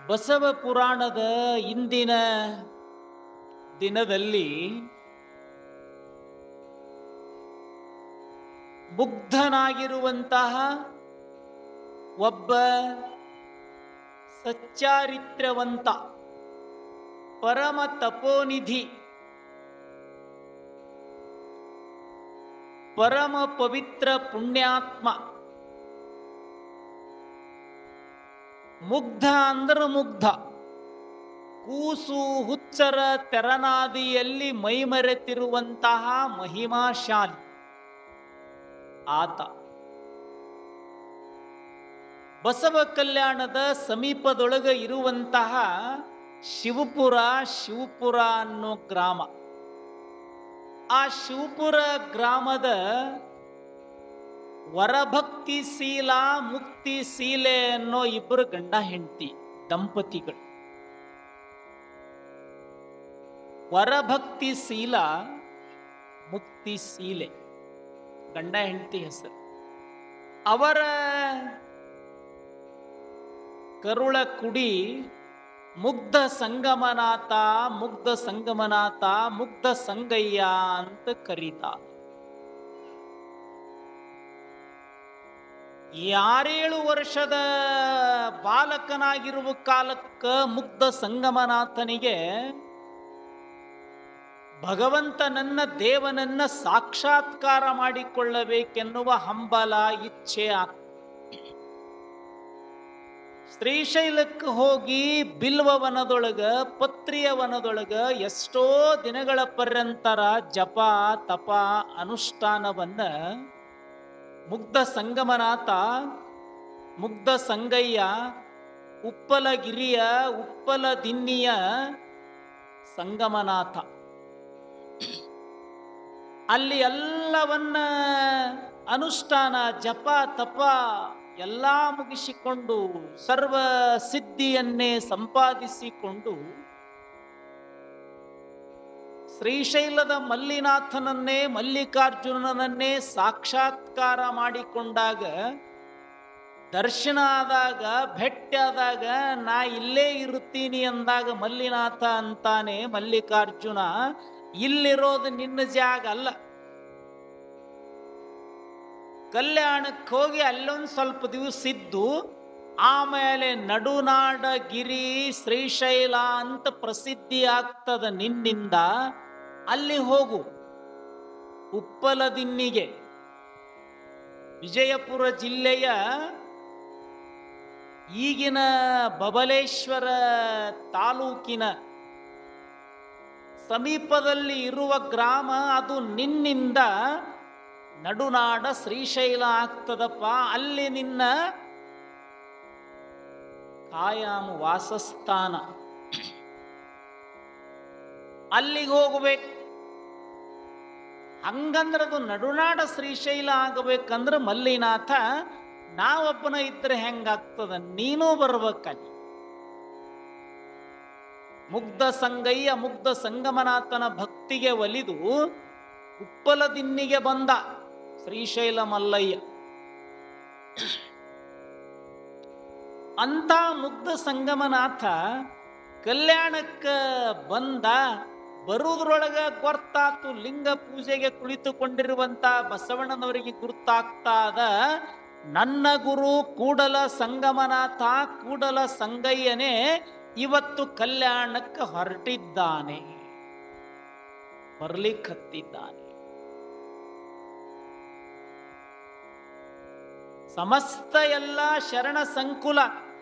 ಬಸವ ಪುರಾಣದ ಇಂದಿನ ದಿನದಲ್ಲಿ ಮುಗ್ಧನಾಗಿರುವಂತಹ ಒಬ್ಬ ಸಚ್ಚಾರಿತ್ರವಂತ ಪರಮ ತಪೋನಿಧಿ ಪರಮ ಪವಿತ್ರ ಪುಣ್ಯಾತ್ಮ ಮುಗ್ಧ ಅಂದ್ರ ಮುಗ್ಧ ಕೂಸು ಹುಚ್ಚರ ತೆರನಾದಿಯಲ್ಲಿ ಮೈಮರೆತಿರುವಂತಹ ಮಹಿಮಾಶಾಲಿ ಆತ ಬಸವ ಕಲ್ಯಾಣದ ಸಮೀಪದೊಳಗ ಇರುವಂತಹ ಶಿವಪುರ ಶಿವಪುರ ಅನ್ನೋ ಗ್ರಾಮ ಆ ಶಿವಪುರ ಗ್ರಾಮದ ವರಭಕ್ತಿ ಶೀಲ ಮುಕ್ತಿ ಶೀಲೆ ಅನ್ನೋ ಇಬ್ಬರು ಗಂಡ ಹೆಂಡತಿ ದಂಪತಿಗಳು ವರಭಕ್ತಿ ಶೀಲ ಮುಕ್ತಿ ಶೀಲೆ ಗಂಡ ಹೆಂಡತಿ ಹೆಸರು ಅವರ ಕರುಳ ಕುಡಿ ಮುಗ್ಧ ಸಂಗಮನಾಥ ಮುಗ್ಧ ಸಂಗಮನಾಥ ಮುಗ್ಧ ಸಂಗಯ್ಯ ಅಂತ ಕರೀತ ಯಾರೇಳು ವರ್ಷದ ಬಾಲಕನಾಗಿರುವ ಕಾಲಕ್ಕ ಮುಗ್ಧ ಸಂಗಮನಾಥನಿಗೆ ಭಗವಂತನನ್ನ ದೇವನನ್ನ ಸಾಕ್ಷಾತ್ಕಾರ ಮಾಡಿಕೊಳ್ಳಬೇಕೆನ್ನುವ ಹಂಬಲ ಇಚ್ಛೆ ಆಗ್ತದೆ ಶ್ರೀಶೈಲಕ್ಕೆ ಹೋಗಿ ಬಿಲ್ವ ವನದೊಳಗ ಪತ್ರಿಯ ವನದೊಳಗ ಎಷ್ಟೋ ದಿನಗಳ ಪರ್ಯಂತರ ಜಪ ತಪ ಅನುಷ್ಠಾನವನ್ನ ಮುಗ್ಧ ಸಂಗಮನಾಥ ಮುಗ್ಧ ಸಂಗಯ್ಯ ಉಪ್ಪಲಗಿರಿಯ ಉಪ್ಪಲ ದಿನ್ನಿಯ ಸಂಗಮನಾಥ ಅಲ್ಲಿ ಎಲ್ಲವನ್ನ ಅನುಷ್ಠಾನ ಜಪ ತಪ ಎಲ್ಲ ಮುಗಿಸಿಕೊಂಡು ಸರ್ವ ಸಿದ್ಧಿಯನ್ನೇ ಸಂಪಾದಿಸಿಕೊಂಡು ಶ್ರೀಶೈಲದ ಮಲ್ಲಿನಾಥನನ್ನೇ ಮಲ್ಲಿಕಾರ್ಜುನನನ್ನೇ ಸಾಕ್ಷಾತ್ಕಾರ ಮಾಡಿಕೊಂಡಾಗ ದರ್ಶನ ಆದಾಗ ಭೇಟಿಯಾದಾಗ ನಾ ಇಲ್ಲೇ ಇರುತ್ತೀನಿ ಅಂದಾಗ ಮಲ್ಲಿನಾಥ ಅಂತಾನೆ ಮಲ್ಲಿಕಾರ್ಜುನ ಇಲ್ಲಿರೋದು ನಿನ್ನ ಜಾಗ ಅಲ್ಲ ಕಲ್ಯಾಣಕ್ಕೆ ಹೋಗಿ ಅಲ್ಲೊಂದು ಸ್ವಲ್ಪ ದಿವಸ ಇದ್ದು ಆಮೇಲೆ ನಡುನಾಡ ಗಿರಿ ಶ್ರೀಶೈಲ ಅಂತ ಪ್ರಸಿದ್ಧಿ ಆಗ್ತದ ನಿನ್ನಿಂದ ಅಲ್ಲಿ ಹೋಗು ಉಪ್ಪಲದಿನ್ನಿಗೆ ವಿಜಯಪುರ ಜಿಲ್ಲೆಯ ಈಗಿನ ಬಬಲೇಶ್ವರ ತಾಲೂಕಿನ ಸಮೀಪದಲ್ಲಿ ಇರುವ ಗ್ರಾಮ ಅದು ನಿನ್ನಿಂದ ನಡುನಾಡ ಶ್ರೀಶೈಲ ಆಗ್ತದಪ್ಪ ಅಲ್ಲಿ ನಿನ್ನ ಕಾಯಾಮ ವಾಸಸ್ಥಾನ ಅಲ್ಲಿಗೆ ಹೋಗ್ಬೇಕು ಹಂಗಂದ್ರದು ನಡುನಾಡ ಶ್ರೀಶೈಲ ಆಗಬೇಕಂದ್ರೆ ಮಲ್ಲಿನಾಥ ನಾವೊಬ್ಬನ ಇದ್ರೆ ಹೆಂಗಾಗ್ತದ ನೀನೂ ಬರ್ಬೇಕಲ್ಲಿ ಮುಗ್ಧ ಸಂಗಯ್ಯ ಮುಗ್ಧ ಸಂಗಮನಾಥನ ಭಕ್ತಿಗೆ ಒಲಿದು ಉಪ್ಪಲದಿನ್ನಿಗೆ ಬಂದ ಶ್ರೀಶೈಲ ಮಲ್ಲಯ್ಯ ಅಂತ ಮುಗ್ಧ ಸಂಗಮನಾಥ ಕಲ್ಯಾಣಕ್ಕ ಬಂದ ಬರುವುದ್ರೊಳಗ ಗೊತ್ತಾತು ಲಿಂಗ ಪೂಜೆಗೆ ಕುಳಿತುಕೊಂಡಿರುವಂತ ಬಸವಣ್ಣನವರಿಗೆ ಗುರ್ತಾಗ್ತಾದ ನನ್ನ ಗುರು ಕೂಡಲ ಸಂಗಮನಾಥ ಕೂಡಲ ಸಂಗಯ್ಯನೇ ಇವತ್ತು ಕಲ್ಯಾಣಕ್ಕೆ ಹೊರಟಿದ್ದಾನೆ ಬರ್ಲಿಕ್ಕತ್ತಿದ್ದಾನೆ ಸಮಸ್ತ ಎಲ್ಲ ಶರಣ ಸಂಕುಲ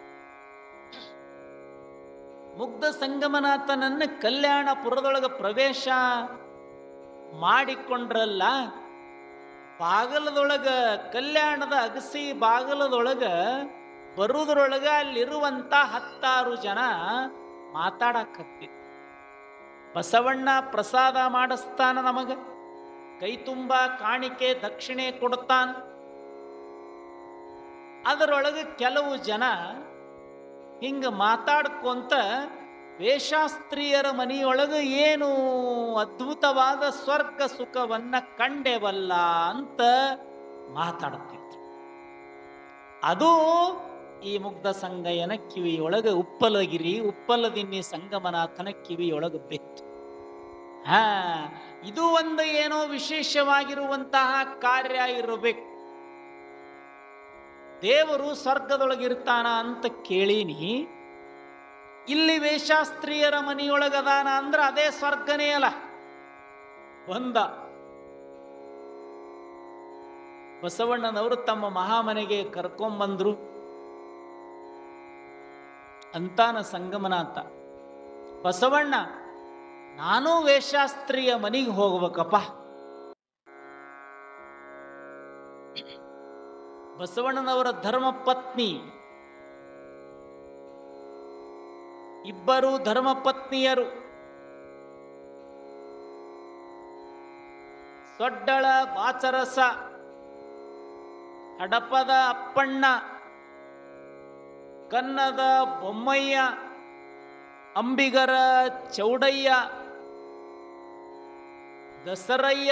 ಮುಗ್ಧ ಸಂಗಮನಾಥನನ್ನ ಕಲ್ಯಾಣಪುರದೊಳಗ ಪ್ರವೇಶ ಮಾಡಿಕೊಂಡ್ರಲ್ಲ ಬಾಗಲದೊಳಗ ಕಲ್ಯಾಣದ ಅಗಸಿ ಬಾಗಲದೊಳಗ ಬರುವುದ್ರೊಳಗ ಅಲ್ಲಿರುವಂತ ಹತ್ತಾರು ಜನ ಮಾತಾಡಕತ್ತಿತ್ತು ಬಸವಣ್ಣ ಪ್ರಸಾದ ಮಾಡಿಸ್ತಾನ ನಮಗ ಕೈ ತುಂಬ ಕಾಣಿಕೆ ದಕ್ಷಿಣೆ ಕೊಡ್ತಾನ ಅದರೊಳಗೆ ಕೆಲವು ಜನ ಹಿಂಗ ಮಾತಾಡ್ಕೊಂತ ವೇಷಾಸ್ತ್ರೀಯರ ಮನೆಯೊಳಗೆ ಏನು ಅದ್ಭುತವಾದ ಸ್ವರ್ಗ ಸುಖವನ್ನ ಕಂಡೆವಲ್ಲ ಅಂತ ಮಾತಾಡ್ತಿದ್ರು ಅದು ಈ ಮುಗ್ಧ ಸಂಗಯ್ಯನ ಕಿವಿಯೊಳಗೆ ಉಪ್ಪಲಗಿರಿ ಉಪ್ಪಲದಿನ್ನಿ ಸಂಗಮನಾಥನ ಕಿವಿಯೊಳಗೆ ಬೆತ್ತು ಹಾ ಇದು ಒಂದು ಏನೋ ವಿಶೇಷವಾಗಿರುವಂತಹ ಕಾರ್ಯ ಇರಬೇಕು ದೇವರು ಸ್ವರ್ಗದೊಳಗಿರ್ತಾನ ಅಂತ ಕೇಳೀನಿ ಇಲ್ಲಿ ವೇಷಾಸ್ತ್ರೀಯರ ಮನೆಯೊಳಗದಾನ ಅಂದ್ರ ಅದೇ ಸ್ವರ್ಗನೇ ಅಲ್ಲ ಒಂದ ಬಸವಣ್ಣನವರು ತಮ್ಮ ಮಹಾಮನೆಗೆ ಕರ್ಕೊಂಬಂದ್ರು ಅಂತಾನ ಸಂಗಮನಾಥ ಬಸವಣ್ಣ ನಾನು ವೇಷಾಸ್ತ್ರೀಯ ಮನೆಗೆ ಹೋಗ್ಬೇಕಪ್ಪ ಬಸವಣ್ಣನವರ ಧರ್ಮ ಪತ್ನಿ ಇಬ್ಬರು ಧರ್ಮ ಪತ್ನಿಯರು ಸೊಡ್ಡಳ ಬಾಚರಸ ಹಡಪದ ಅಪ್ಪಣ್ಣ ಕನ್ನದ ಬೊಮ್ಮಯ್ಯ ಅಂಬಿಗರ ಚೌಡಯ್ಯ ದಸರಯ್ಯ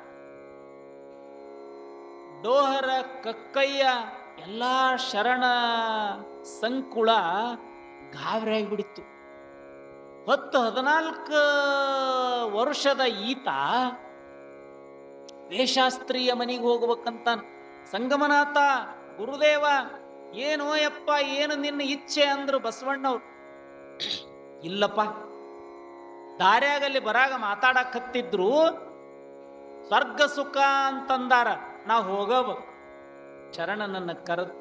ಡೋಹರ ಕಕ್ಕಯ್ಯ ಎಲ್ಲ ಶರಣ ಸಂಕುಳ ಗಾಬರಿ ಆಗಿಬಿಡಿತ್ತು ಹತ್ತು ಹದಿನಾಲ್ಕು ವರ್ಷದ ಈತ ವೇಷಾಸ್ತ್ರೀಯ ಮನೆಗೆ ಹೋಗ್ಬೇಕಂತ ಸಂಗಮನಾಥ ಗುರುದೇವ ಏನೋ ಯಪ್ಪ ಏನು ನಿನ್ನ ಇಚ್ಛೆ ಅಂದ್ರು ಬಸವಣ್ಣವ್ರು ಇಲ್ಲಪ್ಪ ದಾರ್ಯಾಗಲ್ಲಿ ಬರಾಗ ಮಾತಾಡಕತ್ತಿದ್ರು ಸ್ವರ್ಗ ಸುಖ ಅಂತಂದಾರ ನಾ ಹೋಗಬೇಕು ಶರಣನನ್ನ ಕರೆದು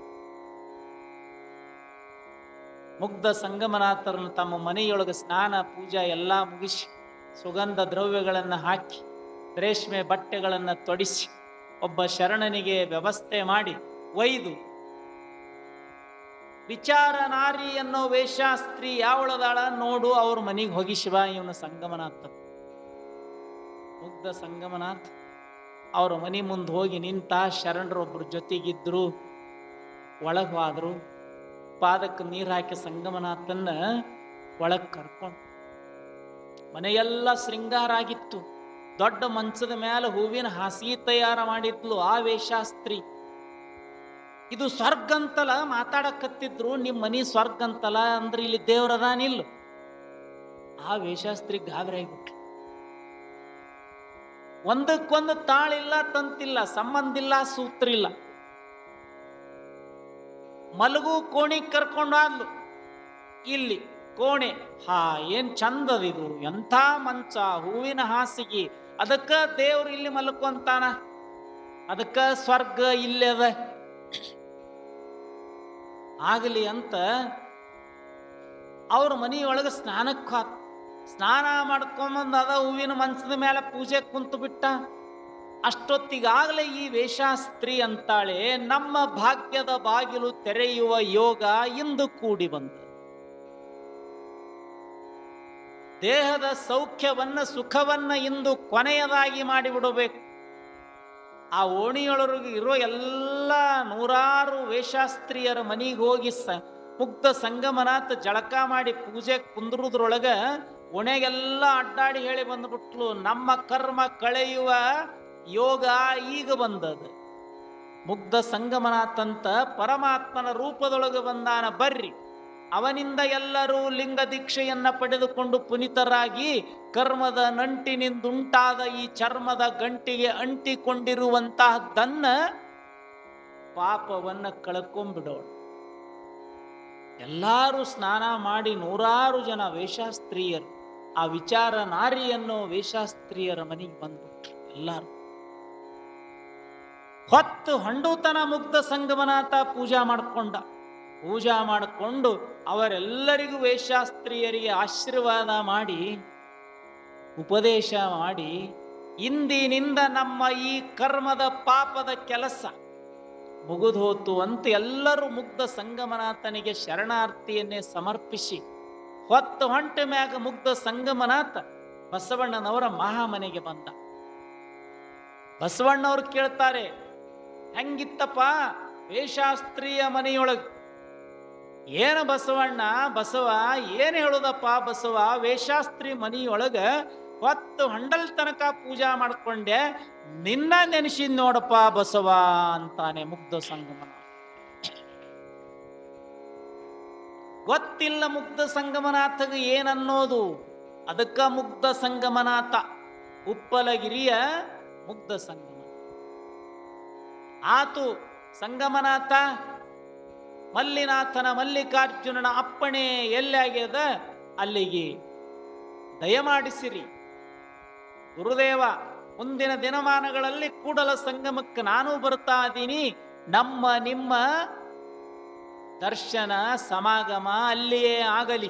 ಮುಗ್ಧ ಸಂಗಮನಾಥರನ್ನು ತಮ್ಮ ಮನೆಯೊಳಗೆ ಸ್ನಾನ ಪೂಜಾ ಎಲ್ಲ ಮುಗಿಸಿ ಸುಗಂಧ ದ್ರವ್ಯಗಳನ್ನು ಹಾಕಿ ರೇಷ್ಮೆ ಬಟ್ಟೆಗಳನ್ನು ತೊಡಿಸಿ ಒಬ್ಬ ಶರಣನಿಗೆ ವ್ಯವಸ್ಥೆ ಮಾಡಿ ಒಯ್ದು ವಿಚಾರ ನಾರಿ ಅನ್ನೋ ವೇಷಾಸ್ತ್ರೀ ಯಾವಳದಾಳ ನೋಡು ಅವ್ರ ಮನೆಗೆ ಹೋಗಿ ಶಿವ ಇವನು ಸಂಗಮನಾಥ ಮುಗ್ಧ ಸಂಗಮನಾಥ್ ಅವ್ರ ಮನೆ ಮುಂದೆ ಹೋಗಿ ನಿಂತ ಶರಣರೊಬ್ರು ಜೊತೆಗಿದ್ರು ಒಳಗ್ ಹೋದ್ರು ಪಾದಕ್ಕೆ ನೀರು ಹಾಕಿ ಸಂಗಮನಾಥನ್ನ ಒಳಗ್ ಕರ್ಕೊಂಡು ಮನೆಯೆಲ್ಲ ಶೃಂಗಾರ ಆಗಿತ್ತು ದೊಡ್ಡ ಮಂಚದ ಮೇಲೆ ಹೂವಿನ ಹಾಸಿಗೆ ತಯಾರ ಮಾಡಿದ್ಲು ಆ ವೇಷಾಸ್ತ್ರಿ ಇದು ಸ್ವರ್ಗ ಅಂತಲ್ಲ ಮಾತಾಡಕತ್ತಿದ್ರು ನಿಮ್ಮ ಮನಿ ಸ್ವರ್ಗ ಅಂತಲ್ಲ ಅಂದ್ರೆ ಇಲ್ಲಿ ದೇವ್ರದಾನಿಲ್ಲ ಆ ವೇಷಾಸ್ತ್ರಿ ಗಾಬರಿ ಆಗ್ಬಿಟ್ರು ಒಂದಕ್ಕೊಂದು ತಾಳಿಲ್ಲ ತಂತಿಲ್ಲ ಸಂಬಂಧ ಇಲ್ಲ ಸೂತ್ರ ಇಲ್ಲ ಮಲಗು ಕೋಣಿ ಕರ್ಕೊಂಡು ಆದ್ಲು ಇಲ್ಲಿ ಕೋಣೆ ಹಾ ಏನ್ ಚಂದದಿದು ಎಂಥ ಮಂಚ ಹೂವಿನ ಹಾಸಿಗೆ ಅದಕ್ಕ ದೇವ್ರು ಇಲ್ಲಿ ಮಲ್ಕೊಂತಾನ ಅದಕ್ಕ ಸ್ವರ್ಗ ಇಲ್ಲೇ ಅದ ಆಗಲಿ ಅಂತ ಅವ್ರ ಮನೆಯೊಳಗೆ ಸ್ನಾನಕ್ಕೆ ಹೋದ ಸ್ನಾನ ಮಾಡ್ಕೊಂಬಂದು ಅದ ಹೂವಿನ ಮಂಚದ ಮೇಲೆ ಪೂಜೆ ಕುಂತು ಬಿಟ್ಟ ಅಷ್ಟೊತ್ತಿಗಾಗಲೇ ಈ ವೇಷಾಸ್ತ್ರೀ ಅಂತಾಳೆ ನಮ್ಮ ಭಾಗ್ಯದ ಬಾಗಿಲು ತೆರೆಯುವ ಯೋಗ ಇಂದು ಕೂಡಿ ಬಂತು ದೇಹದ ಸೌಖ್ಯವನ್ನ ಸುಖವನ್ನ ಇಂದು ಕೊನೆಯದಾಗಿ ಮಾಡಿಬಿಡಬೇಕು ಆ ಓಣಿಯೊಳಗೆ ಇರೋ ಎಲ್ಲ ನೂರಾರು ವೇಷಾಸ್ತ್ರೀಯರ ಮನೆಗೆ ಹೋಗಿ ಸ ಮುಗ್ಧ ಸಂಗಮನಾಥ ಜಳಕ ಮಾಡಿ ಪೂಜೆ ಕುಂದ್ರದ್ರೊಳಗ ಒಣೆಗೆಲ್ಲ ಅಡ್ಡಾಡಿ ಹೇಳಿ ಬಂದ್ಬಿಟ್ಲು ನಮ್ಮ ಕರ್ಮ ಕಳೆಯುವ ಯೋಗ ಈಗ ಬಂದದ ಮುಗ್ಧ ಸಂಗಮನಾಥಂತ ಪರಮಾತ್ಮನ ರೂಪದೊಳಗೆ ಬಂದಾನ ಬರ್ರಿ ಅವನಿಂದ ಎಲ್ಲರೂ ಲಿಂಗ ದೀಕ್ಷೆಯನ್ನ ಪಡೆದುಕೊಂಡು ಪುನಿತರಾಗಿ ಕರ್ಮದ ನಂಟಿನಿಂದುಂಟಾದ ಈ ಚರ್ಮದ ಗಂಟಿಗೆ ಅಂಟಿಕೊಂಡಿರುವಂತಹದ್ದನ್ನ ಪಾಪವನ್ನ ಕಳ್ಕೊಂಡ್ಬಿಡೋಣ ಎಲ್ಲಾರು ಸ್ನಾನ ಮಾಡಿ ನೂರಾರು ಜನ ವೇಷಾಸ್ತ್ರೀಯರು ಆ ವಿಚಾರ ನಾರಿಯನ್ನು ವೇಷಾಸ್ತ್ರೀಯರ ಮನೆಗೆ ಬಂದ್ಬಿಟ್ರು ಎಲ್ಲಾರು ಹೊತ್ತು ಹಂಡುತನ ಮುಗ್ಧ ಸಂಗಮನಾಥ ಪೂಜಾ ಮಾಡ್ಕೊಂಡ ಪೂಜಾ ಮಾಡಿಕೊಂಡು ಅವರೆಲ್ಲರಿಗೂ ವೇಷಾಸ್ತ್ರೀಯರಿಗೆ ಆಶೀರ್ವಾದ ಮಾಡಿ ಉಪದೇಶ ಮಾಡಿ ಇಂದಿನಿಂದ ನಮ್ಮ ಈ ಕರ್ಮದ ಪಾಪದ ಕೆಲಸ ಮುಗಿದೋತು ಅಂತ ಎಲ್ಲರೂ ಮುಗ್ಧ ಸಂಗಮನಾಥನಿಗೆ ಶರಣಾರ್ಥಿಯನ್ನೇ ಸಮರ್ಪಿಸಿ ಹೊತ್ತು ಹೊಂಟ ಮ್ಯಾಗ ಮುಗ್ಧ ಸಂಗಮನಾಥ ಬಸವಣ್ಣನವರ ಮಹಾಮನೆಗೆ ಬಂದ ಬಸವಣ್ಣವ್ರು ಕೇಳ್ತಾರೆ ಹೆಂಗಿತ್ತಪ್ಪ ವೇಷಾಸ್ತ್ರೀಯ ಮನೆಯೊಳಗೆ ಏನು ಬಸವಣ್ಣ ಬಸವ ಏನು ಹೇಳುದಪ್ಪ ಬಸವ ವೇಷಾಸ್ತ್ರಿ ಮನೆಯೊಳಗ ಹೊತ್ತು ಹಂಡಲ್ ತನಕ ಪೂಜಾ ಮಾಡ್ಕೊಂಡೆ ನಿನ್ನ ನೆನೆಸಿದ್ ನೋಡಪ್ಪ ಬಸವ ಅಂತಾನೆ ಮುಗ್ಧ ಸಂಗಮನ ಗೊತ್ತಿಲ್ಲ ಮುಗ್ಧ ಸಂಗಮನಾಥಗೆ ಏನನ್ನೋದು ಅದಕ್ಕ ಮುಗ್ಧ ಸಂಗಮನಾಥ ಉಪ್ಪಲಗಿರಿಯ ಮುಗ್ಧ ಸಂಗಮ ಆತು ಸಂಗಮನಾಥ ಮಲ್ಲಿನಾಥನ ಮಲ್ಲಿಕಾರ್ಜುನನ ಅಪ್ಪಣೆ ಎಲ್ಲಾಗ್ಯದ ಅಲ್ಲಿಗೆ ದಯಮಾಡಿಸಿರಿ ಗುರುದೇವ ಮುಂದಿನ ದಿನಮಾನಗಳಲ್ಲಿ ಕೂಡಲ ಸಂಗಮಕ್ಕೆ ನಾನು ಬರ್ತಾ ಇದ್ದೀನಿ ನಮ್ಮ ನಿಮ್ಮ ದರ್ಶನ ಸಮಾಗಮ ಅಲ್ಲಿಯೇ ಆಗಲಿ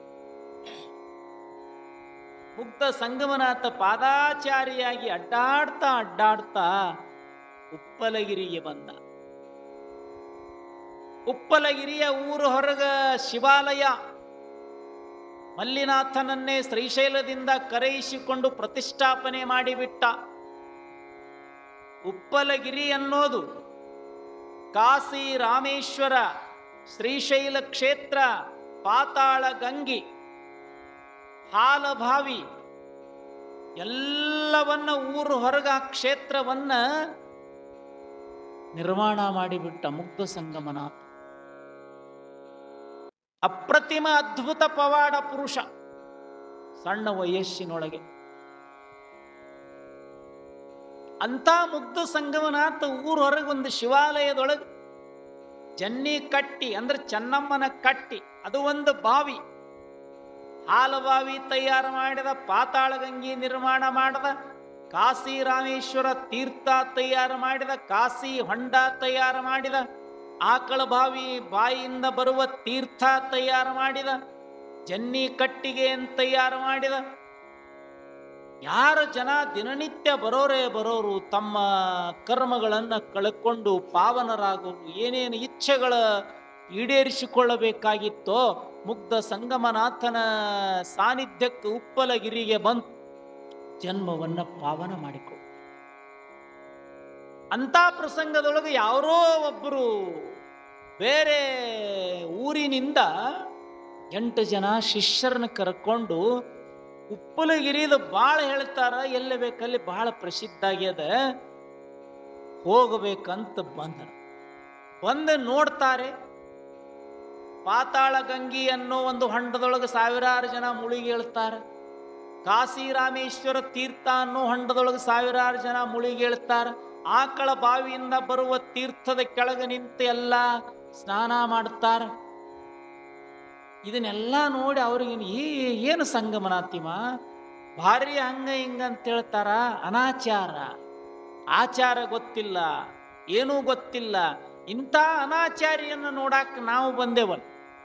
ಮುಗ್ಧ ಸಂಗಮನಾಥ ಪಾದಾಚಾರಿಯಾಗಿ ಅಡ್ಡಾಡ್ತಾ ಅಡ್ಡಾಡ್ತಾ ಉಪ್ಪಲಗಿರಿಗೆ ಬಂದ ಉಪ್ಪಲಗಿರಿಯ ಊರು ಹೊರಗ ಶಿವಾಲಯ ಮಲ್ಲಿನಾಥನನ್ನೇ ಶ್ರೀಶೈಲದಿಂದ ಕರೆಯಿಸಿಕೊಂಡು ಪ್ರತಿಷ್ಠಾಪನೆ ಮಾಡಿಬಿಟ್ಟ ಉಪ್ಪಲಗಿರಿ ಅನ್ನೋದು ಕಾಶಿ ರಾಮೇಶ್ವರ ಶ್ರೀಶೈಲ ಕ್ಷೇತ್ರ ಪಾತಾಳ ಗಂಗಿ ಹಾಲಭಾವಿ ಎಲ್ಲವನ್ನ ಊರು ಹೊರಗ ಆ ಕ್ಷೇತ್ರವನ್ನ ನಿರ್ಮಾಣ ಮಾಡಿಬಿಟ್ಟ ಮುಗ್ಧ ಸಂಗಮನಾಥ ಅಪ್ರತಿಮ ಅದ್ಭುತ ಪವಾಡ ಪುರುಷ ಸಣ್ಣ ವಯಸ್ಸಿನೊಳಗೆ ಅಂತ ಮುಗ್ಧ ಸಂಗಮನಾಥ ಊರ್ ಹೊರಗೆ ಒಂದು ಶಿವಾಲಯದೊಳಗೆ ಜನ್ನಿ ಕಟ್ಟಿ ಅಂದ್ರೆ ಚೆನ್ನಮ್ಮನ ಕಟ್ಟಿ ಅದು ಒಂದು ಬಾವಿ ಹಾಲು ಬಾವಿ ತಯಾರು ಮಾಡಿದ ಪಾತಾಳ ಗಂಗಿ ನಿರ್ಮಾಣ ಮಾಡಿದ ಕಾಶಿ ರಾಮೇಶ್ವರ ತೀರ್ಥ ತಯಾರು ಮಾಡಿದ ಕಾಶಿ ಹೊಂಡ ತಯಾರು ಮಾಡಿದ ಆಕಳ ಬಾವಿ ಬಾಯಿಯಿಂದ ಬರುವ ತೀರ್ಥ ತಯಾರು ಮಾಡಿದ ಜನ್ನಿ ಕಟ್ಟಿಗೆ ತಯಾರು ಮಾಡಿದ ಯಾರು ಜನ ದಿನನಿತ್ಯ ಬರೋರೇ ಬರೋರು ತಮ್ಮ ಕರ್ಮಗಳನ್ನ ಕಳ್ಕೊಂಡು ಪಾವನರಾಗೋರು ಏನೇನು ಇಚ್ಛೆಗಳ ಈಡೇರಿಸಿಕೊಳ್ಳಬೇಕಾಗಿತ್ತೋ ಮುಗ್ಧ ಸಂಗಮನಾಥನ ಸಾನ್ನಿಧ್ಯಕ್ಕೆ ಉಪ್ಪಲಗಿರಿಗೆ ಬಂದು ಜನ್ಮವನ್ನ ಪಾವನ ಮಾಡಿಕೊ ಅಂತ ಪ್ರಸಂಗದೊಳಗೆ ಯಾರೋ ಒಬ್ಬರು ಬೇರೆ ಊರಿನಿಂದ ಎಂಟು ಜನ ಶಿಷ್ಯರನ್ನ ಕರ್ಕೊಂಡು ಉಪ್ಪಲಗಿರಿದ ಬಾಳ ಹೇಳ್ತಾರ ಎಲ್ಲಿ ಬೇಕಲ್ಲಿ ಬಹಳ ಪ್ರಸಿದ್ಧ ಆಗ್ಯದ ಹೋಗಬೇಕಂತ ಬಂದ ಬಂದು ನೋಡ್ತಾರೆ ಪಾತಾಳ ಗಂಗಿ ಅನ್ನೋ ಒಂದು ಹೊಂಡದೊಳಗೆ ಸಾವಿರಾರು ಜನ ಮುಳುಗಿ ಹೇಳ್ತಾರೆ ಕಾಶಿ ರಾಮೇಶ್ವರ ತೀರ್ಥ ಅನ್ನೋ ಹೊಂಡದೊಳಗೆ ಸಾವಿರಾರು ಜನ ಮುಳುಗಿ ಹೇಳ್ತಾರೆ ಆಕಳ ಬಾವಿಯಿಂದ ಬರುವ ತೀರ್ಥದ ಕೆಳಗೆ ನಿಂತು ಎಲ್ಲ ಸ್ನಾನ ಮಾಡ್ತಾರ ಇದನ್ನೆಲ್ಲ ನೋಡಿ ಅವ್ರಿಗೆ ಈ ಏನು ಸಂಗಮನಾತಿಮ ಭಾರಿ ಹಂಗ ಹಿಂಗ ಅಂತ ಹೇಳ್ತಾರ ಅನಾಚಾರ ಆಚಾರ ಗೊತ್ತಿಲ್ಲ ಏನೂ ಗೊತ್ತಿಲ್ಲ ಇಂಥ ಅನಾಚಾರಿಯನ್ನು ನೋಡಾಕ ನಾವು ಬಂದೇವಲ್ಲ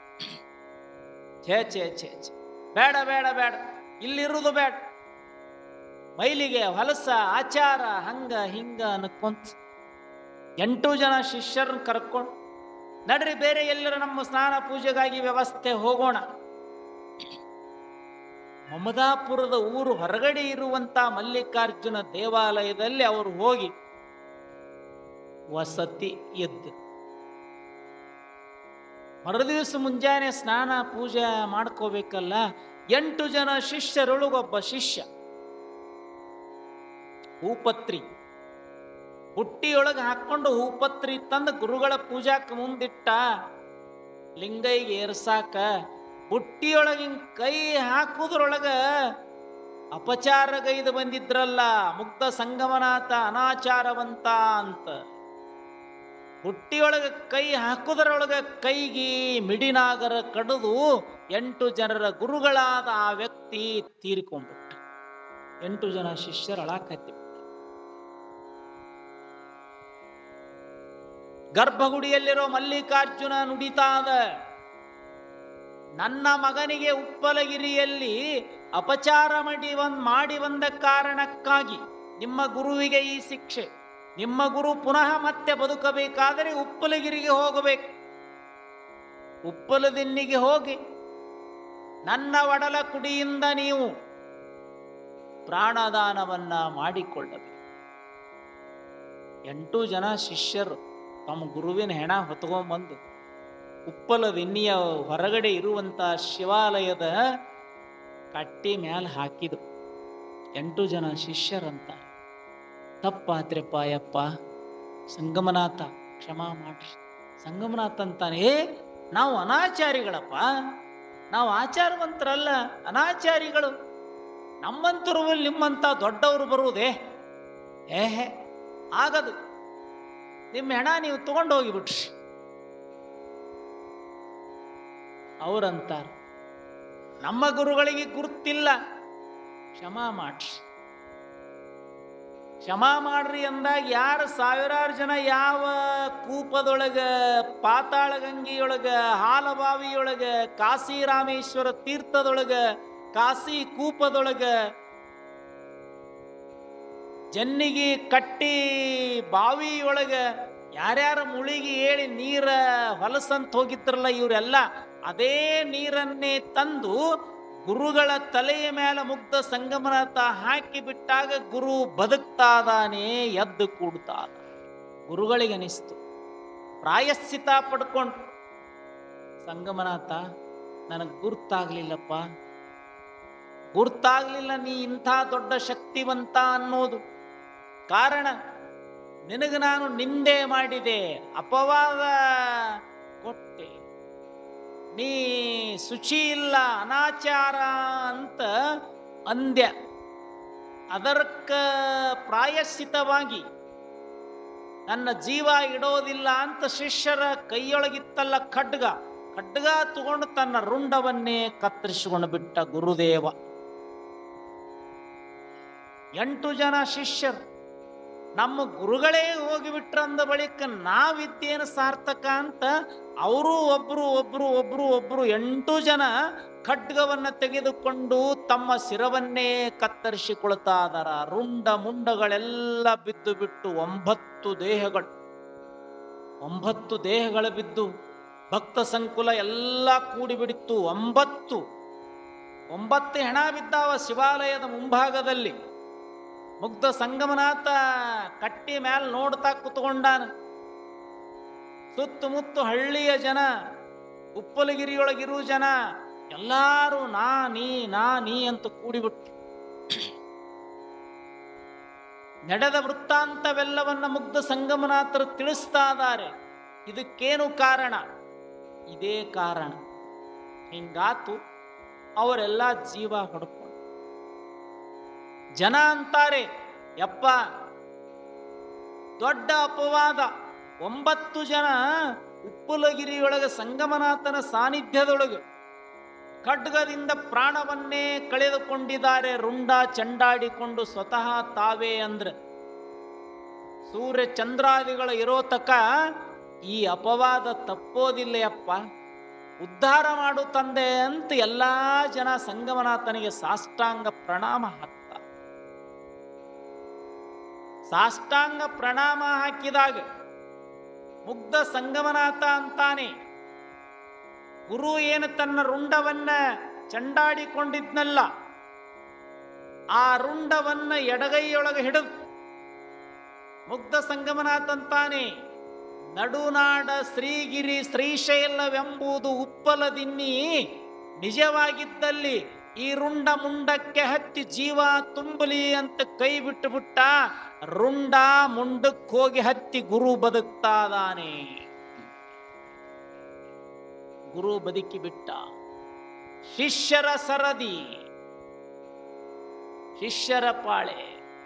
ಛೇ ಛೇ ಛೇ ಛೇ ಬೇಡ ಬೇಡ ಬೇಡ ಇಲ್ಲಿರುವುದು ಬೇಡ ಮೈಲಿಗೆ ಹೊಲಸ ಆಚಾರ ಹಂಗ ಹಿಂಗ ಅನ್ಕೊಂತ ಎಂಟು ಜನ ಶಿಷ್ಯರನ್ನ ಕರ್ಕೊಂಡು ನಡ್ರಿ ಬೇರೆ ಎಲ್ಲರ ನಮ್ಮ ಸ್ನಾನ ಪೂಜೆಗಾಗಿ ವ್ಯವಸ್ಥೆ ಹೋಗೋಣ ಮಮದಾಪುರದ ಊರು ಹೊರಗಡೆ ಇರುವಂತ ಮಲ್ಲಿಕಾರ್ಜುನ ದೇವಾಲಯದಲ್ಲಿ ಅವರು ಹೋಗಿ ವಸತಿ ಎದ್ದು ಮರುದಿವಸ ಮುಂಜಾನೆ ಸ್ನಾನ ಪೂಜೆ ಮಾಡ್ಕೋಬೇಕಲ್ಲ ಎಂಟು ಜನ ಶಿಷ್ಯರೊಳಗೊಬ್ಬ ಶಿಷ್ಯ ಹೂಪತ್ರಿ ಬುಟ್ಟಿಯೊಳಗೆ ಹಾಕೊಂಡು ಹೂಪತ್ರಿ ತಂದು ಗುರುಗಳ ಪೂಜಾಕ್ ಮುಂದಿಟ್ಟ ಲಿಂಗೈಗೆ ಏರ್ಸಾಕ ಬುಟ್ಟಿಯೊಳಗೆ ಹಿಂಗ್ ಕೈ ಹಾಕುದ್ರೊಳಗ ಅಪಚಾರಗೈದು ಬಂದಿದ್ರಲ್ಲ ಮುಗ್ಧ ಸಂಗಮನಾಥ ಅನಾಚಾರವಂತ ಅಂತ ಹುಟ್ಟಿಯೊಳಗೆ ಕೈ ಹಾಕುದರೊಳಗೆ ಕೈಗೆ ಮಿಡಿನಾಗರ ಕಡಿದು ಎಂಟು ಜನರ ಗುರುಗಳಾದ ಆ ವ್ಯಕ್ತಿ ತೀರಿಕೊಂಡ್ಬಿಟ್ಟ ಎಂಟು ಜನ ಶಿಷ್ಯರ ಅಳಾಕತ್ತಿ ಗರ್ಭಗುಡಿಯಲ್ಲಿರೋ ಮಲ್ಲಿಕಾರ್ಜುನ ನುಡಿತಾದ ನನ್ನ ಮಗನಿಗೆ ಉಪ್ಪಲಗಿರಿಯಲ್ಲಿ ಅಪಚಾರ ಮಾಡಿ ಒಂದ್ ಮಾಡಿ ಬಂದ ಕಾರಣಕ್ಕಾಗಿ ನಿಮ್ಮ ಗುರುವಿಗೆ ಈ ಶಿಕ್ಷೆ ನಿಮ್ಮ ಗುರು ಪುನಃ ಮತ್ತೆ ಬದುಕಬೇಕಾದರೆ ಉಪ್ಪಲಗಿರಿಗೆ ಹೋಗಬೇಕು ಉಪ್ಪಲದಿನ್ನಿಗೆ ಹೋಗಿ ನನ್ನ ಒಡಲ ಕುಡಿಯಿಂದ ನೀವು ಪ್ರಾಣದಾನವನ್ನ ಮಾಡಿಕೊಳ್ಳಬೇಕು ಎಂಟು ಜನ ಶಿಷ್ಯರು ತಮ್ಮ ಗುರುವಿನ ಹೆಣ ಹೊತ್ಕೊಂಡ್ಬಂದು ಉಪ್ಪಲದಿನ್ನಿಯ ಹೊರಗಡೆ ಇರುವಂತ ಶಿವಾಲಯದ ಕಟ್ಟಿ ಮ್ಯಾಲ ಹಾಕಿದ್ರು ಎಂಟು ಜನ ಶಿಷ್ಯರಂತ ತಪ್ಪಾತ್ರೆಪ್ಪ ಯಪ್ಪ ಸಂಗಮನಾಥ ಕ್ಷಮಾ ಮಾಡ್ರಿ ಸಂಗಮನಾಥ ಅಂತಾನೆ ಏ ನಾವು ಅನಾಚಾರಿಗಳಪ್ಪ ನಾವು ಆಚಾರವಂತರಲ್ಲ ಅನಾಚಾರಿಗಳು ನಮ್ಮಂತರು ನಿಮ್ಮಂತ ದೊಡ್ಡವರು ಬರುವುದೇ ಏಹೆ ಆಗದು ನಿಮ್ಮ ಹೆಣ ನೀವು ತಗೊಂಡು ಹೋಗಿಬಿಟ್ರಿ ಅವರಂತಾರ ನಮ್ಮ ಗುರುಗಳಿಗೆ ಗುರುತಿಲ್ಲ ಕ್ಷಮಾ ಮಾಡ್ರಿ ಕ್ಷಮಾ ಮಾಡ್ರಿ ಅಂದಾಗ ಯಾರು ಸಾವಿರಾರು ಜನ ಯಾವ ಕೂಪದೊಳಗ ಪಾತಾಳ ಗಂಗೆಯೊಳಗ ಹಾಲಬಾವಿಯೊಳಗ ಕಾಶಿ ರಾಮೇಶ್ವರ ತೀರ್ಥದೊಳಗ ಕಾಶಿ ಕೂಪದೊಳಗ ಜನ್ನಿಗೆ ಕಟ್ಟಿ ಬಾವಿಯೊಳಗ ಯಾರ್ಯಾರ ಮುಳಿಗೆ ಹೇಳಿ ನೀರ ಹೊಲಸಂತ ಹೋಗಿದ್ರಲ್ಲ ಇವರೆಲ್ಲ ಅದೇ ನೀರನ್ನೇ ತಂದು ಗುರುಗಳ ತಲೆಯ ಮೇಲೆ ಮುಗ್ಧ ಸಂಗಮನಾಥ ಹಾಕಿ ಬಿಟ್ಟಾಗ ಗುರು ಬದುಕ್ತಾದಾನೆ ಎದ್ದು ಕೂಡ್ತಾದ ಗುರುಗಳಿಗೆ ಅನಿಸ್ತು ಪ್ರಾಯಶ್ಚಿತ ಪಡ್ಕೊಂಡು ಸಂಗಮನಾಥ ನನಗೆ ಗುರ್ತಾಗ್ಲಿಲ್ಲಪ್ಪ ಗುರ್ತಾಗ್ಲಿಲ್ಲ ನೀ ಇಂಥ ದೊಡ್ಡ ಶಕ್ತಿವಂತ ಅನ್ನೋದು ಕಾರಣ ನಿನಗೆ ನಾನು ನಿಂದೆ ಮಾಡಿದೆ ಅಪವಾದ ಕೊಟ್ಟೆ ನೀ ಶುಚಿ ಇಲ್ಲ ಅನಾಚಾರ ಅಂತ ಅಂದ್ಯ ಅದರ್ಕ ಪ್ರಾಯಶ್ಚಿತವಾಗಿ ನನ್ನ ಜೀವ ಇಡೋದಿಲ್ಲ ಅಂತ ಶಿಷ್ಯರ ಕೈಯೊಳಗಿತ್ತಲ್ಲ ಖಡ್ಗ ಖಡ್ಗ ತಗೊಂಡು ತನ್ನ ರುಂಡವನ್ನೇ ಕತ್ತರಿಸಿಕೊಂಡು ಬಿಟ್ಟ ಗುರುದೇವ ಎಂಟು ಜನ ಶಿಷ್ಯರು ನಮ್ಮ ಗುರುಗಳೇ ಹೋಗಿಬಿಟ್ರಂದ ಬಳಿಕ ನಾವಿದ್ದೇನು ಸಾರ್ಥಕ ಅಂತ ಅವರು ಒಬ್ರು ಒಬ್ರು ಒಬ್ರು ಒಬ್ರು ಎಂಟು ಜನ ಖಡ್ಗವನ್ನ ತೆಗೆದುಕೊಂಡು ತಮ್ಮ ಶಿರವನ್ನೇ ಕತ್ತರಿಸಿಕೊಳ್ತಾ ಇದಾರ ರುಂಡ ಮುಂಡಗಳೆಲ್ಲ ಬಿದ್ದು ಬಿಟ್ಟು ಒಂಬತ್ತು ದೇಹಗಳು ಒಂಬತ್ತು ದೇಹಗಳು ಬಿದ್ದು ಭಕ್ತ ಸಂಕುಲ ಎಲ್ಲ ಕೂಡಿಬಿಡಿತ್ತು ಒಂಬತ್ತು ಒಂಬತ್ತು ಹೆಣ ಬಿದ್ದಾವ ಶಿವಾಲಯದ ಮುಂಭಾಗದಲ್ಲಿ ಮುಗ್ಧ ಸಂಗಮನಾಥ ಕಟ್ಟಿ ಮ್ಯಾಲ ನೋಡ್ತಾ ಕುತ್ಕೊಂಡಾನ ಸುತ್ತಮುತ್ತ ಹಳ್ಳಿಯ ಜನ ಉಪ್ಪಲಗಿರಿಯೊಳಗಿರುವ ಜನ ಎಲ್ಲಾರು ನಾ ನೀ ನಾ ನೀ ಅಂತ ಕೂಡಿಬಿಟ್ಟು ನಡೆದ ವೃತ್ತಾಂತವೆಲ್ಲವನ್ನ ಮುಗ್ಧ ಸಂಗಮನಾಥರು ತಿಳಿಸ್ತಾ ಇದ್ದಾರೆ ಇದಕ್ಕೇನು ಕಾರಣ ಇದೇ ಕಾರಣ ಹಿಂಗಾತು ಅವರೆಲ್ಲ ಜೀವ ಹೊಡ್ಕೊಂಡು ಜನ ಅಂತಾರೆ ಯಪ್ಪ ದೊಡ್ಡ ಅಪವಾದ ಒಂಬತ್ತು ಜನ ಉಪ್ಪುಲಗಿರಿಯೊಳಗೆ ಸಂಗಮನಾಥನ ಸಾನ್ನಿಧ್ಯದೊಳಗೆ ಖಡ್ಗದಿಂದ ಪ್ರಾಣವನ್ನೇ ಕಳೆದುಕೊಂಡಿದ್ದಾರೆ ರುಂಡ ಚಂಡಾಡಿಕೊಂಡು ಸ್ವತಃ ತಾವೇ ಅಂದ್ರೆ ಸೂರ್ಯ ಚಂದ್ರಾದಿಗಳ ಇರೋ ತಕ ಈ ಅಪವಾದ ತಪ್ಪೋದಿಲ್ಲಯಪ್ಪ ಉದ್ಧಾರ ಮಾಡು ತಂದೆ ಅಂತ ಎಲ್ಲಾ ಜನ ಸಂಗಮನಾಥನಿಗೆ ಸಾಷ್ಟಾಂಗ ಪ್ರಣಾಮ ಹಾಕ್ತಾರೆ ಸಾಷ್ಟಾಂಗ ಪ್ರಣಾಮ ಹಾಕಿದಾಗ ಮುಗ್ಧ ಸಂಗಮನಾಥ ಅಂತಾನೆ ಗುರು ಏನು ತನ್ನ ರುಂಡವನ್ನ ಚಂಡಾಡಿಕೊಂಡಿದ್ನಲ್ಲ ಆ ರುಂಡವನ್ನ ಎಡಗೈಯೊಳಗೆ ಹಿಡಿದು ಮುಗ್ಧ ಸಂಗಮನಾಥ ಅಂತಾನೆ ನಡುನಾಡ ಶ್ರೀಗಿರಿ ಶ್ರೀಶೈಲವೆಂಬುದು ಉಪ್ಪಲದಿನ್ನಿ ನಿಜವಾಗಿದ್ದಲ್ಲಿ ಈ ರುಂಡ ಮುಂಡಕ್ಕೆ ಹತ್ತಿ ಜೀವ ತುಂಬಲಿ ಅಂತ ಕೈ ಬಿಟ್ಟು ಬಿಟ್ಟ ರುಂಡ ಮುಂಡಕ್ಕೆ ಹೋಗಿ ಹತ್ತಿ ಗುರು ಬದುಕ್ತಾದಾನೆ ಗುರು ಬದುಕಿ ಬಿಟ್ಟ ಶಿಷ್ಯರ ಸರದಿ ಶಿಷ್ಯರ ಪಾಳೆ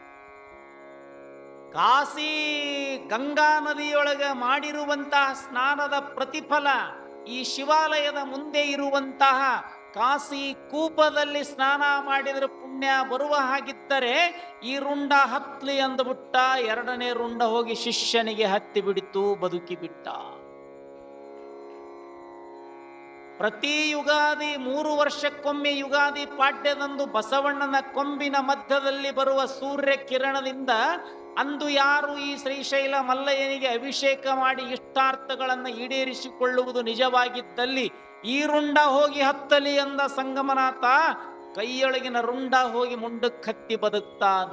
ಕಾಶಿ ಗಂಗಾ ನದಿಯೊಳಗೆ ಮಾಡಿರುವಂತಹ ಸ್ನಾನದ ಪ್ರತಿಫಲ ಈ ಶಿವಾಲಯದ ಮುಂದೆ ಇರುವಂತಹ ಕಾಶಿ ಕೂಪದಲ್ಲಿ ಸ್ನಾನ ಮಾಡಿದ್ರೆ ಪುಣ್ಯ ಬರುವ ಹಾಗಿದ್ದರೆ ಈ ರುಂಡ ಹತ್ಲಿ ಅಂದ್ಬಿಟ್ಟ ಎರಡನೇ ರುಂಡ ಹೋಗಿ ಶಿಷ್ಯನಿಗೆ ಹತ್ತಿ ಬಿಡಿತು ಬದುಕಿ ಬಿಟ್ಟ ಪ್ರತಿ ಯುಗಾದಿ ಮೂರು ವರ್ಷಕ್ಕೊಮ್ಮೆ ಯುಗಾದಿ ಪಾಡ್ಯದಂದು ಬಸವಣ್ಣನ ಕೊಂಬಿನ ಮಧ್ಯದಲ್ಲಿ ಬರುವ ಸೂರ್ಯ ಕಿರಣದಿಂದ ಅಂದು ಯಾರು ಈ ಶ್ರೀಶೈಲ ಮಲ್ಲಯ್ಯನಿಗೆ ಅಭಿಷೇಕ ಮಾಡಿ ಇಷ್ಟಾರ್ಥಗಳನ್ನು ಈಡೇರಿಸಿಕೊಳ್ಳುವುದು ನಿಜವಾಗಿದ್ದಲ್ಲಿ ಈ ರುಂಡ ಹೋಗಿ ಹತ್ತಲಿ ಅಂದ ಸಂಗಮನಾಥ ಕೈಯೊಳಗಿನ ರುಂಡ ಹೋಗಿ ಮುಂಡಕ್ಕೆ ಹತ್ತಿ ಬದುಕ್ತಾದ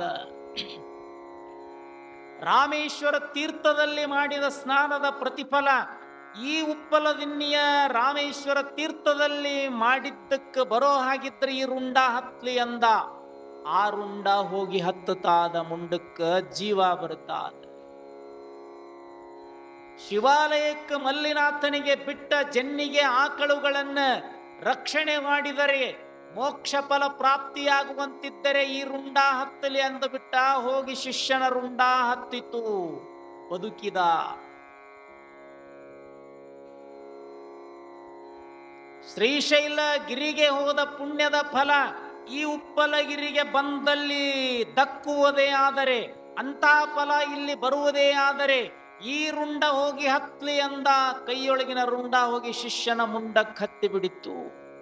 ರಾಮೇಶ್ವರ ತೀರ್ಥದಲ್ಲಿ ಮಾಡಿದ ಸ್ನಾನದ ಪ್ರತಿಫಲ ಈ ಉಪ್ಪಲದಿನ್ನಿಯ ರಾಮೇಶ್ವರ ತೀರ್ಥದಲ್ಲಿ ಮಾಡಿದ್ದಕ್ಕೆ ಬರೋ ಹಾಗಿದ್ರೆ ಈ ರುಂಡ ಹತ್ಲಿ ಅಂದ ಆ ರುಂಡ ಹೋಗಿ ಹತ್ತುತ್ತಾದ ಮುಂಡಕ್ಕ ಜೀವ ಬರುತ್ತಾದ ಶಿವಾಲಯಕ್ಕೆ ಮಲ್ಲಿನಾಥನಿಗೆ ಬಿಟ್ಟ ಜನ್ನಿಗೆ ಆಕಳುಗಳನ್ನ ರಕ್ಷಣೆ ಮಾಡಿದರೆ ಮೋಕ್ಷ ಫಲ ಪ್ರಾಪ್ತಿಯಾಗುವಂತಿದ್ದರೆ ಈ ರುಂಡ ಹತ್ತಲಿ ಅಂದು ಬಿಟ್ಟ ಹೋಗಿ ಶಿಷ್ಯನ ರುಂಡ ಹತ್ತಿತು ಬದುಕಿದ ಶ್ರೀಶೈಲ ಗಿರಿಗೆ ಹೋದ ಪುಣ್ಯದ ಫಲ ಈ ಉಪ್ಪಲಗಿರಿಗೆ ಬಂದಲ್ಲಿ ದಕ್ಕುವುದೇ ಆದರೆ ಅಂತ ಫಲ ಇಲ್ಲಿ ಬರುವುದೇ ಆದರೆ ಈ ರುಂಡ ಹೋಗಿ ಹತ್ಲಿ ಅಂದ ಕೈಯೊಳಗಿನ ರುಂಡ ಹೋಗಿ ಶಿಷ್ಯನ ಮುಂಡಕ್ಕೆ ಹತ್ತಿ ಬಿಡಿತು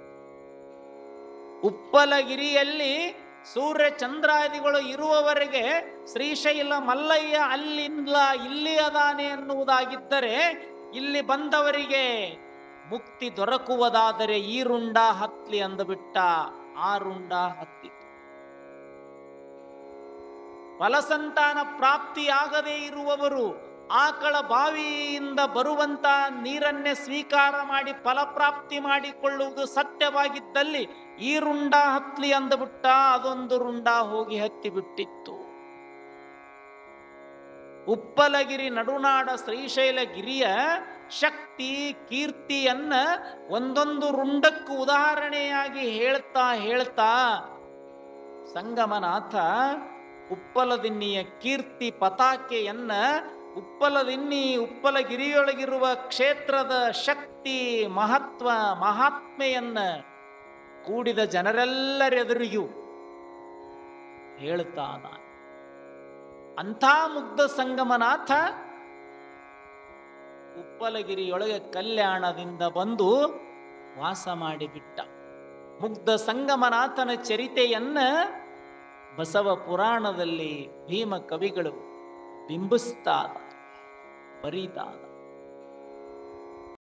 ಉಪ್ಪಲಗಿರಿಯಲ್ಲಿ ಸೂರ್ಯ ಚಂದ್ರಾದಿಗಳು ಇರುವವರೆಗೆ ಶ್ರೀಶೈಲ ಮಲ್ಲಯ್ಯ ಅಲ್ಲಿಂದ ಇಲ್ಲಿ ಅದಾನೆ ಎನ್ನುವುದಾಗಿದ್ದರೆ ಇಲ್ಲಿ ಬಂದವರಿಗೆ ಮುಕ್ತಿ ದೊರಕುವುದಾದರೆ ಈ ರುಂಡ ಹತ್ಲಿ ಅಂದುಬಿಟ್ಟ ಆ ರುಂಡ ಹತ್ತಿತು ಫಲಸಂತಾನ ಪ್ರಾಪ್ತಿಯಾಗದೇ ಇರುವವರು ಆಕಳ ಬಾವಿಯಿಂದ ಬರುವಂತ ನೀರನ್ನೇ ಸ್ವೀಕಾರ ಮಾಡಿ ಫಲಪ್ರಾಪ್ತಿ ಮಾಡಿಕೊಳ್ಳುವುದು ಸತ್ಯವಾಗಿದ್ದಲ್ಲಿ ಈ ರುಂಡ ಹತ್ಲಿ ಅಂದುಬಿಟ್ಟ ಅದೊಂದು ರುಂಡ ಹೋಗಿ ಹತ್ತಿ ಬಿಟ್ಟಿತ್ತು ಉಪ್ಪಲಗಿರಿ ನಡುನಾಡ ಶ್ರೀಶೈಲ ಗಿರಿಯ ಶಕ್ತಿ ಕೀರ್ತಿಯನ್ನ ಒಂದೊಂದು ರುಂಡಕ್ಕೂ ಉದಾಹರಣೆಯಾಗಿ ಹೇಳ್ತಾ ಹೇಳ್ತಾ ಸಂಗಮನಾಥ ಉಪ್ಪಲದಿನ್ನಿಯ ಕೀರ್ತಿ ಪತಾಕೆಯನ್ನ ಉಪ್ಪಲದಿನ್ನಿ ಉಪ್ಪಲಗಿರಿಯೊಳಗಿರುವ ಕ್ಷೇತ್ರದ ಶಕ್ತಿ ಮಹತ್ವ ಮಹಾತ್ಮೆಯನ್ನ ಕೂಡಿದ ಜನರೆಲ್ಲರೆದುರಿಗೂ ಹೇಳ್ತಾನ ಅಂಥ ಮುಗ್ಧ ಸಂಗಮನಾಥ ಉಪ್ಪಲಗಿರಿಯೊಳಗೆ ಕಲ್ಯಾಣದಿಂದ ಬಂದು ವಾಸ ಮಾಡಿಬಿಟ್ಟ ಮುಗ್ಧ ಸಂಗಮನಾಥನ ಚರಿತೆಯನ್ನ ಬಸವ ಪುರಾಣದಲ್ಲಿ ಭೀಮ ಕವಿಗಳು ಬಿಂಬಿಸ್ತಾದ ಬರೀತಾದ